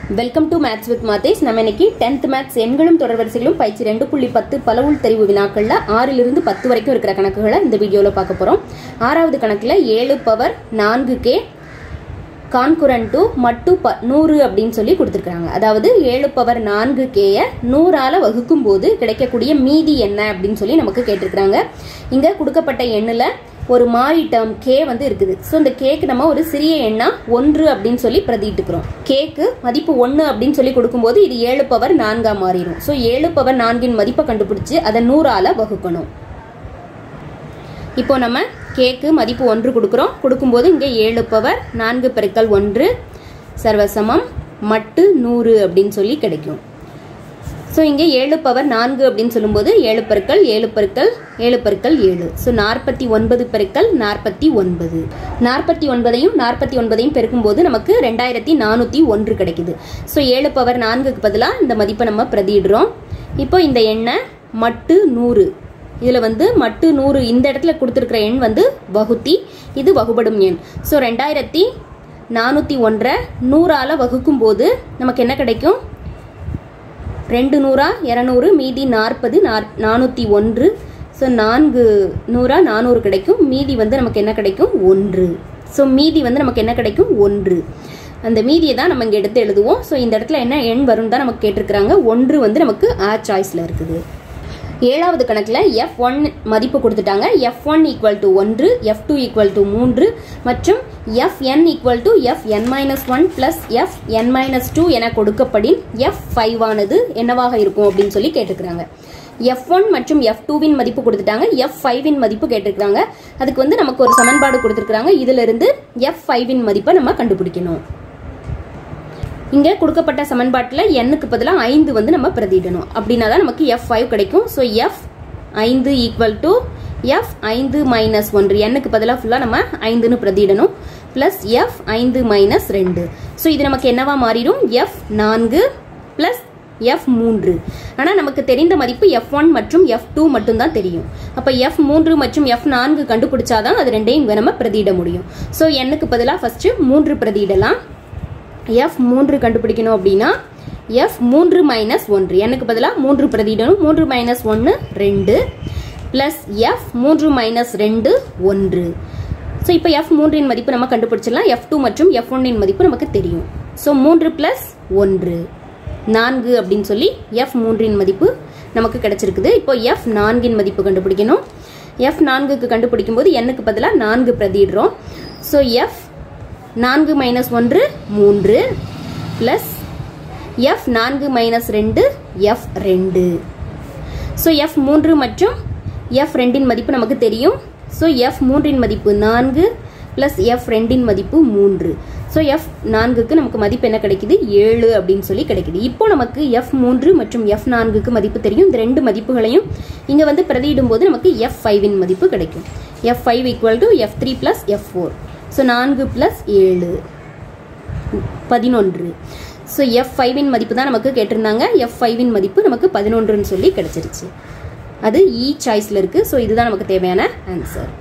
welcome to maths with Mathesh நம்ம இன்னைக்கு tenth maths எண்களும் தொடர்வரிசைகளும் பயிற்சி ரெண்டு புள்ளி பத்து பலவுள் தெரிவு வினாக்கள்ல ஆறிலிருந்து பத்து வரைக்கும் இருக்கிற கணக்குகளை இந்த வீடியோவில் பார்க்க போறோம் ஆறாவது கணக்குல ஏழு பவர் நான்கு கே கான்குரன் டு மட்டு ப நூறு அப்படின்னு சொல்லி கொடுத்துருக்காங்க அதாவது ஏழு பவர் நான்கு கேயை நூறால வகுக்கும் போது கிடைக்கக்கூடிய மீதி என்ன அப்படின்னு சொல்லி நமக்கு கேட்டிருக்கிறாங்க இங்க கொடுக்கப்பட்ட எண்ணில் ஒரு மாறி டேர்ம் கே வந்து இருக்குது ஸோ இந்த கேக்கு நம்ம ஒரு சிறிய எண்ணா ஒன்று அப்படின்னு சொல்லி பிரதிட்டுக்கிறோம் கேக்கு மதிப்பு ஒன்று அப்படின்னு சொல்லி கொடுக்கும்போது இது ஏழு பவர் நான்கா மாறிடும் ஸோ ஏழு பவர் நான்கின் மதிப்பை கண்டுபிடிச்சு அதை நூறால வகுக்கணும் இப்போ நம்ம கேக்கு மதிப்பு ஒன்று கொடுக்குறோம் கொடுக்கும்போது இங்கே ஏழு பவர் நான்கு பெருக்கல் ஒன்று சர்வசமம் மட்டு நூறு அப்படின்னு சொல்லி கிடைக்கும் ஸோ இங்கே ஏழு பவர் நான்கு அப்படின்னு சொல்லும்போது ஏழு பெருக்கல் ஏழு பெருக்கல் ஏழு பெருக்கல் ஏழு ஸோ நாற்பத்தி ஒன்பது பெருக்கல் நாற்பத்தி ஒன்பது நாற்பத்தி ஒன்பதையும் நாற்பத்தி ஒன்பதையும் பெருக்கும்போது நமக்கு ரெண்டாயிரத்தி நானூற்றி ஒன்று கிடைக்குது ஸோ ஏழு பவர் நான்குக்கு பதிலாக இந்த மதிப்பை நம்ம பிரதியிடுறோம் இப்போ இந்த எண்ணை மட்டு நூறு இதில் வந்து மட்டு நூறு இந்த இடத்துல கொடுத்துருக்கிற எண் வந்து வகுத்தி இது வகுபடும் எண் ஸோ ரெண்டாயிரத்தி நானூற்றி ஒன்றை நூறால் வகுக்கும் போது நமக்கு என்ன கிடைக்கும் ரெண்டு நூறா இரநூறு மீதி நாற்பது நானூற்றி ஒன்று ஸோ நான்கு நூறா நானூறு கிடைக்கும் மீதி வந்து நமக்கு என்ன கிடைக்கும் ஒன்று ஸோ மீதி வந்து நமக்கு என்ன கிடைக்கும் ஒன்று அந்த மீதியை தான் நம்ம இங்கே எடுத்து எழுதுவோம் ஸோ இந்த இடத்துல என்ன எண் வரும்னு தான் நமக்கு கேட்டிருக்கிறாங்க ஒன்று வந்து நமக்கு ஆ சாய்ஸில் இருக்குது ஏழாவது கணக்கில் எஃப் ஒன் மதிப்பு கொடுத்துட்டாங்க எஃப் ஒன் ஈக்குவல் டு ஒன்று எஃப் டூ ஈக்குவல் டு மூன்று மற்றும் F N equal to F N minus one plus F N minus two என கொடுக்கப்படின் எஃப் ஃபைவ் ஆனது என்னவாக இருக்கும் அப்படின்னு சொல்லி கேட்டிருக்கிறாங்க எஃப் ஒன் மற்றும் எஃப் டூவின் மதிப்பு கொடுத்துட்டாங்க எஃப் ஃபைவின் மதிப்பு கேட்டிருக்கிறாங்க அதுக்கு வந்து நமக்கு ஒரு சமன்பாடு கொடுத்துருக்காங்க இதுல இருந்து எஃப் ஃபைவின் மதிப்பை நம்ம கண்டுபிடிக்கணும் இங்கே கொடுக்கப்பட்ட சமன்பாட்டில் எண்ணுக்கு பதிலாக ஐந்து வந்து நம்ம பிரதியிடணும் அப்படின்னா தான் நமக்கு எஃப் ஃபைவ் கிடைக்கும் ஸோ எஃப் ஐந்து ஈக்குவல் டு எஃப் ஐந்து மைனஸ் ஒன்று எண்ணுக்கு பதிலாக ஃபுல்லாக நம்ம ஐந்துன்னு பிரதியிடணும் ப்ளஸ் எஃப் ஐந்து மைனஸ் ரெண்டு ஸோ இது நமக்கு என்னவா மாறிடும் எஃப் நான்கு ப்ளஸ் எஃப் மூன்று ஆனால் நமக்கு தெரிந்த மதிப்பு எஃப் ஒன் மற்றும் எஃப் டூ மட்டும்தான் தெரியும் அப்போ எஃப் மூன்று மற்றும் எஃப் நான்கு கண்டுபிடிச்சாதான் அது ரெண்டையும் இங்கே நம்ம பிரதியிட முடியும் ஸோ எண்ணுக்கு பதிலாக ஃபஸ்ட்டு மூன்று பிரதியிடலாம் எஃப் மூன்று கண்டுபிடிக்கணும் அப்படின்னா எஃப் மூன்று மைனஸ் ஒன்று எனக்கு பதிலாக மூன்று பிரதியிடணும் மூன்று மைனஸ் ஒன்று ரெண்டு ப்ளஸ் எஃப் மூன்று மைனஸ் ரெண்டு ஒன்று ஸோ இப்போ எஃப் மூன்றின் மதிப்பு நம்ம கண்டுபிடிச்சிடலாம் எஃப் டூ மற்றும் எஃப் ஒன்னின் மதிப்பு நமக்கு தெரியும் ஸோ மூன்று ப்ளஸ் ஒன்று நான்கு அப்படின்னு சொல்லி எஃப் மூன்றின் மதிப்பு நமக்கு கிடைச்சிருக்குது இப்போ எஃப் நான்கின் மதிப்பு கண்டுபிடிக்கணும் எஃப் நான்குக்கு கண்டுபிடிக்கும் போது எண்ணுக்கு பதிலாக நான்கு பிரதியிடுறோம் ஸோ எஃப் நான்கு மைனஸ் ஒன்று மூன்று ப்ளஸ் எஃப் நான்கு மைனஸ் ரெண்டு எஃப் ரெண்டு ஸோ எஃப் மூன்று மற்றும் எஃப் ரெண்டின் மதிப்பு நமக்கு தெரியும் ஸோ எஃப் மூன்றின் மதிப்பு நான்கு ப்ளஸ் எஃப் ரெண்டின் மதிப்பு மூன்று ஸோ எஃப் நான்குக்கு நமக்கு மதிப்பு என்ன கிடைக்குது ஏழு அப்படின்னு சொல்லி கிடைக்குது இப்போ நமக்கு எஃப் மூன்று மற்றும் எஃப் நான்குக்கு மதிப்பு தெரியும் இந்த ரெண்டு மதிப்புகளையும் இங்கே வந்து பிரதியிடும் போது நமக்கு எஃப் ஃபைவின் மதிப்பு கிடைக்கும் F five equal to F three plus F four so நான்கு ப்ளஸ் ஏழு பதினொன்று ஸோ எஃப் ஃபைவின் மதிப்பு தான் நமக்கு கேட்டிருந்தாங்க எஃப் ஃபைவின் மதிப்பு நமக்கு பதினொன்றுன்னு சொல்லி கிடச்சிருச்சு அது இ சாய்ஸில் இருக்குது ஸோ இதுதான் நமக்கு தேவையான ஆன்சர்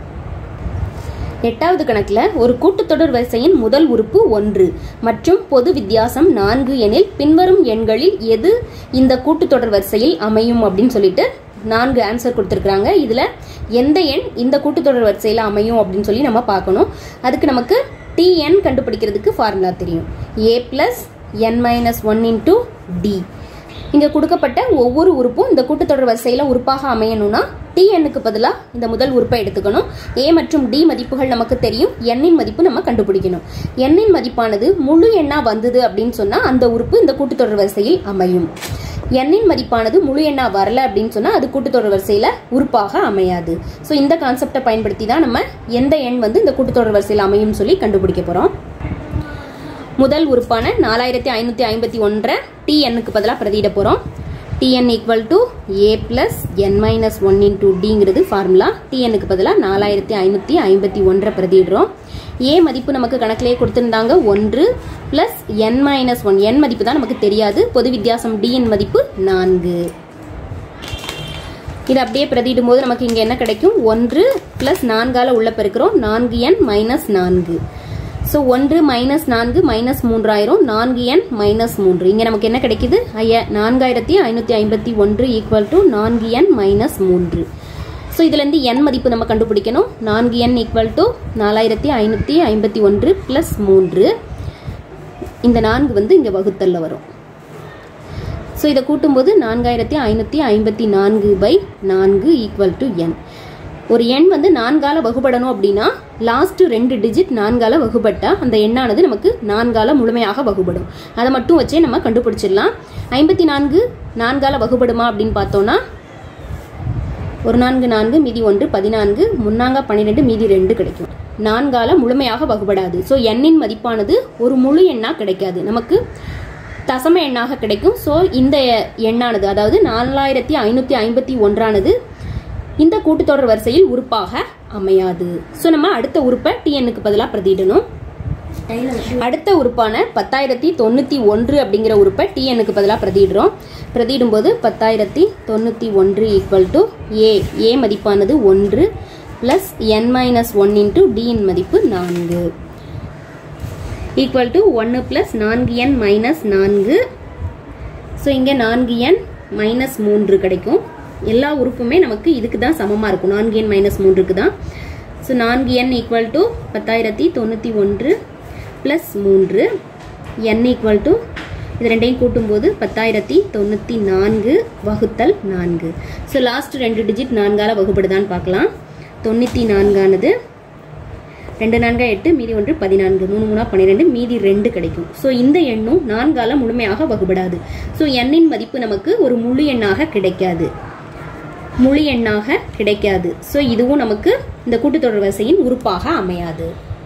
எட்டாவது கணக்கில் ஒரு கூட்டுத்தொடர் வரிசையின் முதல் உறுப்பு ஒன்று மற்றும் பொது வித்தியாசம் நான்கு எனில் பின்வரும் எண்களில் எது இந்த கூட்டுத்தொடர் வரிசையில் அமையும் அப்படின்னு சொல்லிட்டு நான்கு ஆன்சர் கொடுத்துருக்குறாங்க இதில் எந்த எண் இந்த கூட்டுத்தொடர் வரிசையில் அமையும் அப்படின்னு சொல்லி நம்ம பார்க்கணும் அதுக்கு நமக்கு டிஎன் கண்டுபிடிக்கிறதுக்கு ஃபார்முலா தெரியும் A plus N minus one into D இங்கே கொடுக்கப்பட்ட ஒவ்வொரு உறுப்பும் இந்த கூட்டுத்தொடர் வரிசையில் உறுப்பாக அமையணும்னா டி எண்ணுக்கு பதிலாக இந்த முதல் உறுப்பை எடுத்துக்கணும் ஏ மற்றும் டி மதிப்புகள் நமக்கு தெரியும் எண்ணின் மதிப்பு நம்ம கண்டுபிடிக்கணும் எண்ணின் மதிப்பானது முழு எண்ணாக வந்தது அப்படின்னு சொன்னால் அந்த உறுப்பு இந்த கூட்டுத்தொடர் வரிசையில் அமையும் எண்ணின் மதிப்பானது முழு எண்ணா வரல அப்படின்னு சொன்னால் அது கூட்டுத்தொடர் வரிசையில் உறுப்பாக அமையாது ஸோ இந்த கான்செப்டை பயன்படுத்தி தான் நம்ம எந்த எண் வந்து இந்த கூட்டுத்தொடர் வரிசையில் அமையும் சொல்லி கண்டுபிடிக்க போகிறோம் முதல் உறுப்பான நாலாயிரத்தி ஐநூற்றி ஐம்பத்தி ஒன்றை டிஎன்னுக்கு பதிலாக பிரதியிட போகிறோம் TN equal to A plus N minus one into டிங்கிறது ஃபார்முலா டிஎன்னுக்கு பதிலாக நாலாயிரத்தி ஐநூற்றி ஐம்பத்தி ஒன்றை பிரதியிடுறோம் ஏ மதிப்பு நமக்கு கணக்கிலே கொடுத்துருந்தாங்க ஒன்று plus N minus one N மதிப்பு தான் நமக்கு தெரியாது பொது வித்தியாசம் டிஎன் மதிப்பு நான்கு இது அப்படியே பிரதியிடும் போது நமக்கு இங்கே என்ன கிடைக்கும் ஒன்று பிளஸ் நான்கால உள்ள பெருக்கிறோம் நான்கு என் மைனஸ் நான்கு ஸோ ஒன்று மைனஸ் நான்கு மைனஸ் மூன்றாயிரம் நான்கு எண் மைனஸ் மூன்று இங்கே நமக்கு என்ன கிடைக்குது ஐய நான்காயிரத்தி ஐநூற்றி ஐம்பத்தி ஒன்று ஈக்குவல் டு நான்கு எண் மைனஸ் மூன்று ஸோ இதுலேருந்து எண் மதிப்பு நம்ம கண்டுபிடிக்கணும் நான்கு எண் ஈக்குவல் டு நாலாயிரத்தி ஐநூற்றி ஐம்பத்தி ஒன்று ப்ளஸ் மூன்று இந்த நான்கு வந்து இங்கே வகுத்தல்ல வரும் ஸோ இதை கூட்டும்போது நான்காயிரத்தி ஐநூற்றி ஐம்பத்தி நான்கு பை நான்கு ஈக்குவல் டு என் ஒரு எண் வந்து நான்கால வகுபடணும் அப்படின்னா லாஸ்ட் ரெண்டு டிஜிட் நான்கால வகுபட்டா அந்த எண்ணானது நமக்கு நான்கால முழுமையாக வகுபடும் அதை மட்டும் வச்சே நம்ம கண்டுபிடிச்சிடலாம் ஐம்பத்தி நான்கு நான்கால வகுபடுமா அப்படின்னு பார்த்தோம்னா ஒரு நான்கு நான்கு மீதி ஒன்று பதினான்கு முன்னாங்க பன்னிரெண்டு மீதி ரெண்டு கிடைக்கும் நான்கால முழுமையாக வகுபடாது ஸோ எண்ணின் மதிப்பானது ஒரு முழு எண்ணாக கிடைக்காது நமக்கு தசம எண்ணாக கிடைக்கும் ஸோ இந்த எண்ணானது அதாவது நாலாயிரத்தி ஐநூற்றி ஐம்பத்தி ஒன்றானது இந்த கூட்டுத்தொடர் வரிசையில் உறுப்பாக அமையாது ஸோ நம்ம அடுத்த உறுப்பை டிஎன்னுக்கு பதிலாக பிரதியிடணும் அடுத்த உறுப்பான பத்தாயிரத்தி தொண்ணூற்றி ஒன்று அப்படிங்கிற உறுப்பை டிஎன்னுக்கு பதிலாக பிரதியிடுறோம் பிரதியிடும்போது பத்தாயிரத்தி தொண்ணூற்றி ஒன்று ஈக்குவல் டு ஏ ஏ மதிப்பானது ஒன்று plus N minus one into டியின் மதிப்பு நான்கு ஈக்குவல் டு ஒன்று ப்ளஸ் நான்கு என் மைனஸ் நான்கு ஸோ இங்கே நான்கு என் மைனஸ் மூன்று கிடைக்கும் எல்லா உறுப்புமே நமக்கு இதுக்கு தான் சமமாக இருக்கும் நான்கு எண் மைனஸ் மூன்றுக்கு தான் ஸோ நான்கு எண் ஈக்குவல் டு பத்தாயிரத்தி தொண்ணூற்றி ஒன்று ப்ளஸ் மூன்று என் ஈக்குவல் டு இது ரெண்டையும் கூட்டும்போது பத்தாயிரத்தி தொண்ணூற்றி நான்கு வகுத்தல் நான்கு ஸோ லாஸ்ட் ரெண்டு டிஜிட் நான்கால வகுப்படுதான்னு பார்க்கலாம் தொண்ணூற்றி நான்கானது ரெண்டு நான்கா எட்டு மீதி ஒன்று பதினான்கு மூணு மூணா பன்னிரெண்டு மீதி ரெண்டு கிடைக்கும் ஸோ இந்த எண்ணும் நான்கால முழுமையாக வகுபடாது ஸோ எண்ணின் மதிப்பு நமக்கு ஒரு முழு எண்ணாக கிடைக்காது முழு எண்ணாக கிடைக்காது ஸோ இதுவும் நமக்கு இந்த கூட்டுத்தொடர் வரிசையின் உறுப்பாக அமையாது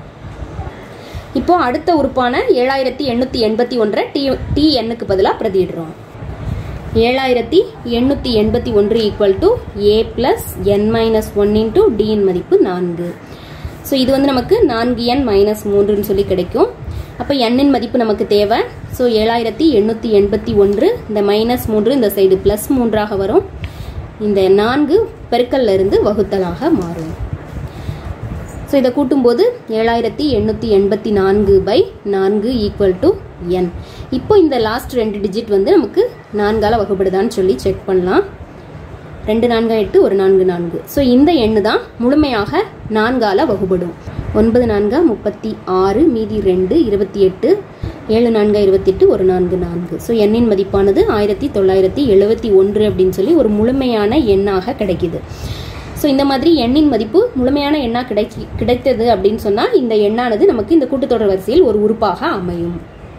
இப்போ அடுத்த உறுப்பான ஏழாயிரத்தி எண்ணூற்றி எண்பத்தி ஒன்றை டி டி எண்ணுக்கு பதிலாக பிரதியிடுறோம் ஏழாயிரத்தி எண்ணூற்றி எண்பத்தி ஒன்று equal to A plus N minus one into டியின் மதிப்பு நான்கு ஸோ இது வந்து நமக்கு நான்கு எண் மைனஸ் மூன்றுன்னு சொல்லி கிடைக்கும் அப்போ எண்ணின் மதிப்பு நமக்கு தேவை ஸோ ஏழாயிரத்தி எண்ணூற்றி எண்பத்தி ஒன்று இந்த மைனஸ் மூன்று இந்த சைடு ப்ளஸ் மூன்றாக வரும் இந்த நான்கு பெருக்கல்ல இருந்து வகுத்தலாக மாறும் ஸோ இதை கூட்டும்போது ஏழாயிரத்தி எண்ணூற்றி எண்பத்தி நான்கு பை நான்கு ஈக்குவல் டு என் இப்போ இந்த லாஸ்ட் ரெண்டு டிஜிட் வந்து நமக்கு நான்கால வகுப்படுதான்னு சொல்லி செக் பண்ணலாம் ரெண்டு நான்கா எட்டு ஒரு நான்கு நான்கு ஸோ இந்த எண்ணு தான் முழுமையாக நான்கால வகுபடும் ஒன்பது நான்கா முப்பத்தி ஆறு மீதி ரெண்டு இருபத்தி எட்டு ஏழு நான்கா இருபத்தெட்டு ஒரு நான்கு நான்கு ஸோ எண்ணின் மதிப்பானது ஆயிரத்தி தொள்ளாயிரத்தி எழுபத்தி ஒன்று அப்படின்னு சொல்லி ஒரு முழுமையான எண்ணாக கிடைக்குது ஸோ இந்த மாதிரி எண்ணின் மதிப்பு முழுமையான எண்ணாக கிடைச்சி கிடைத்தது அப்படின்னு சொன்னால் இந்த எண்ணானது நமக்கு இந்த கூட்டுத்தொடர் வரிசையில் ஒரு உறுப்பாக அமையும்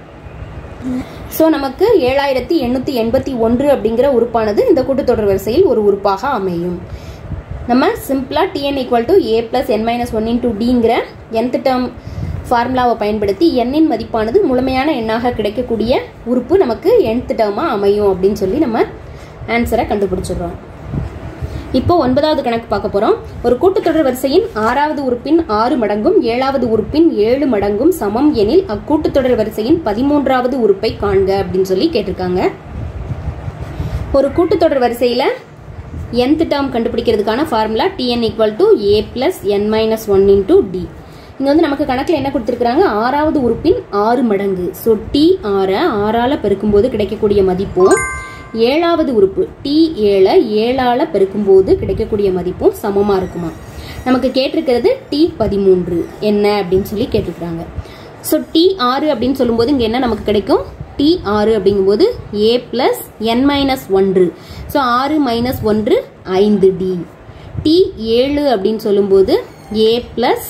ஸோ நமக்கு ஏழாயிரத்தி எண்ணூற்றி எண்பத்தி ஒன்று அப்படிங்கிற உறுப்பானது இந்த கூட்டுத்தொடர் வரிசையில் ஒரு உறுப்பாக அமையும் நம்ம சிம்பிளாக TN equal to A plus N minus one into டிங்கிற nth டேர்ம் ஃபார்முலாவை பயன்படுத்தி எண்ணின் மதிப்பானது முழுமையான எண்ணாக கிடைக்கக்கூடிய உறுப்பு நமக்கு nth டேர்மாக அமையும் அப்படின்னு சொல்லி நம்ம ஆன்சரை கண்டுபிடிச்சிடுறோம் இப்போ ஒன்பதாவது கணக்கு பார்க்க போறோம் ஒரு கூட்டுத்தொடர் வரிசையின் ஆறாவது உறுப்பின் ஆறு மடங்கும் ஏழாவது உறுப்பின் ஏழு மடங்கும் சமம் எனில் அக்கூட்டுத்தொடர் வரிசையின் பதிமூன்றாவது உறுப்பை காண்க அப்படின்னு சொல்லி கேட்டிருக்காங்க ஒரு கூட்டுத்தொடர் வரிசையில nth டேர்ம் கண்டுபிடிக்கிறதுக்கான formula TN equal to A plus N minus one into D இங்க வந்து நமக்கு கணக்குல என்ன கொடுத்திருக்காங்க ஆறாவது உறுப்பின் ஆறு மடங்கு ஸோ டி ஆறை ஆறால பெருக்கும்போது கிடைக்கக்கூடிய மதிப்பும் ஏழாவது உறுப்பு டி ஏழை ஏழால பெருக்கும்போது கிடைக்கக்கூடிய மதிப்பும் சமமா இருக்குமா நமக்கு கேட்டிருக்கிறது டி பதிமூன்று என்ன அப்படின்னு சொல்லி கேட்டிருக்கிறாங்க ஸோ டி ஆறு அப்படின்னு சொல்லும்போது இங்கே என்ன நமக்கு கிடைக்கும் டி ஆறு அப்படிங்கும்போது ஏ பிளஸ் என் மைனஸ் ஒன்று ஸோ ஆறு மைனஸ் ஒன்று ஐந்து டி டி ஏழு அப்படின்னு சொல்லும்போது ஏ பிளஸ்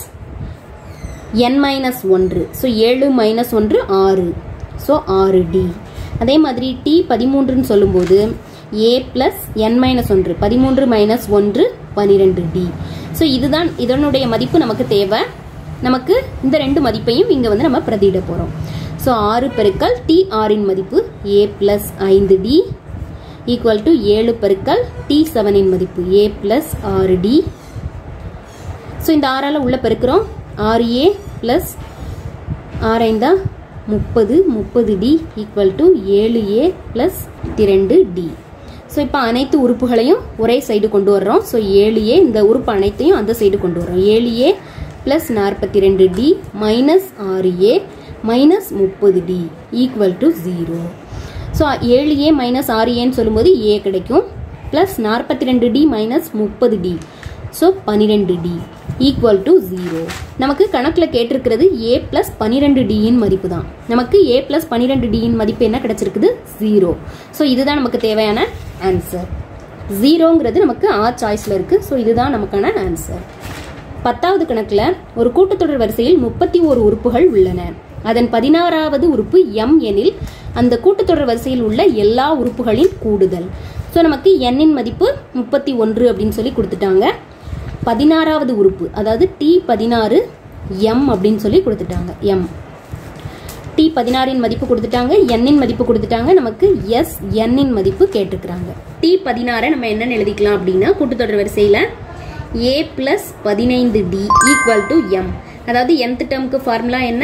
என் மைனஸ் ஒன்று ஸோ ஏழு மைனஸ் ஒன்று ஆறு ஸோ ஆறு டி அதே மாதிரி டி பதிமூன்றுன்னு சொல்லும்போது ஏ பிளஸ் என் மைனஸ் ஒன்று பதிமூன்று மைனஸ் ஒன்று பன்னிரெண்டு டி ஸோ இதுதான் இதனுடைய மதிப்பு நமக்கு தேவை நமக்கு இந்த ரெண்டு மதிப்பையும் இங்கே வந்து நம்ம பிரதியிட போகிறோம் ஸோ ஆறு பெருக்கல் டி ஆறின் மதிப்பு ஏ பிளஸ் ஐந்து டி ஈக்குவல் டு ஏழு பெருக்கல் டி செவனின் மதிப்பு ஏ பிளஸ் ஆறு டி ஸோ இந்த ஆறால் உள்ள பெருக்கிறோம் ஆறு ஏ ப்ளஸ் ஆரைந்தா முப்பது முப்பது டி ஈக்குவல் டு ஏழு ஏ ப்ளஸ் இரண்டு டி ஸோ இப்போ அனைத்து உறுப்புகளையும் ஒரே சைடு கொண்டு வர்றோம் ஸோ ஏழு ஏ இந்த உறுப்பு அனைத்தையும் அந்த சைடு கொண்டு வர்றோம் ஏழு ஏ ப்ளஸ் நாற்பத்தி ரெண்டு டி மைனஸ் ஆறு ஏ மைனஸ் முப்பது D equal to zero so ஏழு ஏ மைனஸ் ஆறு ஏன்னு சொல்லும்போது ஏ கிடைக்கும் ப்ளஸ் நாற்பத்தி ரெண்டு டி மைனஸ் முப்பது டி ஸோ பன்னிரெண்டு டி ஈக்குவல் டு ஜீரோ நமக்கு கணக்கில் கேட்டிருக்கிறது ஏ ப்ளஸ் பன்னிரெண்டு டியின் மதிப்பு தான் நமக்கு ஏ ப்ளஸ் பன்னிரெண்டு டியின் மதிப்பு என்ன கிடைச்சிருக்குது ஜீரோ ஸோ இதுதான் நமக்கு தேவையான ஆன்சர் ஜீரோங்கிறது நமக்கு ஆ சாய்ஸில் இருக்குது ஸோ இதுதான் நமக்கான ஆன்சர் பத்தாவது கணக்கில் ஒரு கூட்டுத்தொடர் வரிசையில் முப்பத்தி ஓரு உறுப்புகள் உள்ளன அதன் பதினாறாவது உறுப்பு எம் எனில் அந்த கூட்டுத்தொடர் வரிசையில் உள்ள எல்லா உறுப்புகளின் கூடுதல் ஸோ நமக்கு எண்ணின் மதிப்பு முப்பத்தி ஒன்று அப்படின்னு சொல்லி கொடுத்துட்டாங்க பதினாறாவது உறுப்பு அதாவது டி பதினாறு எம் அப்படின்னு சொல்லி கொடுத்துட்டாங்க எம் டி பதினாறின் மதிப்பு கொடுத்துட்டாங்க எண்ணின் மதிப்பு கொடுத்துட்டாங்க நமக்கு எஸ் எண்ணின் மதிப்பு கேட்டிருக்கிறாங்க டி பதினாறை நம்ம என்னன்னு எழுதிக்கலாம் அப்படின்னா கூட்டுத்தொடர் வரிசையில் ஏ பிளஸ் பதினைந்து டி ஈக்குவல் டு எம் அதாவது nth டேர்முக்கு ஃபார்முலா என்ன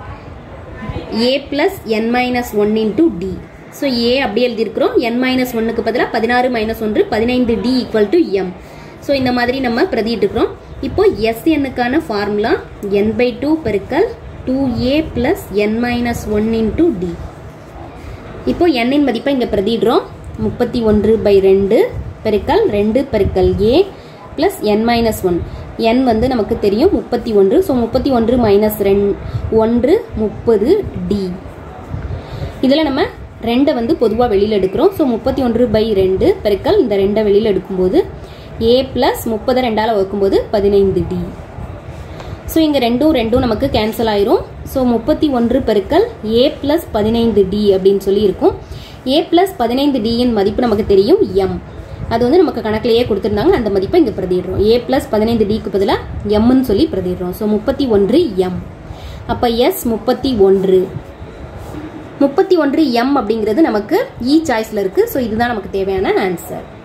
A plus N minus one into D so A அப்படியே எழுதியிருக்கிறோம் என் மைனஸ் ஒன்னுக்கு பதிலாக பதினாறு மைனஸ் ஒன்று பதினைந்து D equal to M so இந்த மாதிரி நம்ம பிரதிட்டுருக்கிறோம் இப்போ எஸ் எண்ணுக்கான ஃபார்முலா என் பை டூ பெருக்கல் two A plus N minus one into D இப்போ எண்ணின் மதிப்பை இங்கே பிரதிடுறோம் முப்பத்தி ஒன்று பை ரெண்டு பெருக்கல் ரெண்டு பெருக்கல் A plus N minus one N வந்து நமக்கு தெரியும் முப்பத்தி ஒன்று ஸோ முப்பத்தி ஒன்று மைனஸ் ரெண் ஒன்று முப்பது டி இதில் நம்ம ரெண்டை வந்து பொதுவாக வெளியில் எடுக்கிறோம் ஸோ முப்பத்தி ஒன்று பை ரெண்டு பெருக்கல் இந்த ரெண்டை வெளியில் எடுக்கும்போது ஏ ப்ளஸ் முப்பதை ரெண்டால் வைக்கும்போது பதினைந்து டி ஸோ இங்கே ரெண்டும் ரெண்டும் நமக்கு கேன்சல் ஆயிரும் ஸோ முப்பத்தி ஒன்று பெருக்கல் ஏ ப்ளஸ் பதினைந்து டி அப்படின்னு சொல்லி இருக்கும் ஏ ப்ளஸ் பதினைந்து டியின் மதிப்பு நமக்கு தெரியும் எம் அது வந்து நமக்கு கணக்கிலேயே கொடுத்துருந்தாங்க அந்த மதிப்பை இங்கே பிரதிடுறோம் ஏ ப்ளஸ் பதினைந்து டிக்கு பதிலாக எம்னு சொல்லி பிரதிடுறோம் ஸோ முப்பத்தி ஒன்று எம் அப்போ எஸ் முப்பத்தி ஒன்று முப்பத்தி ஒன்று எம் அப்படிங்கிறது நமக்கு இ சாய்ஸில் இருக்குது ஸோ இதுதான் நமக்கு தேவையான ஆன்சர்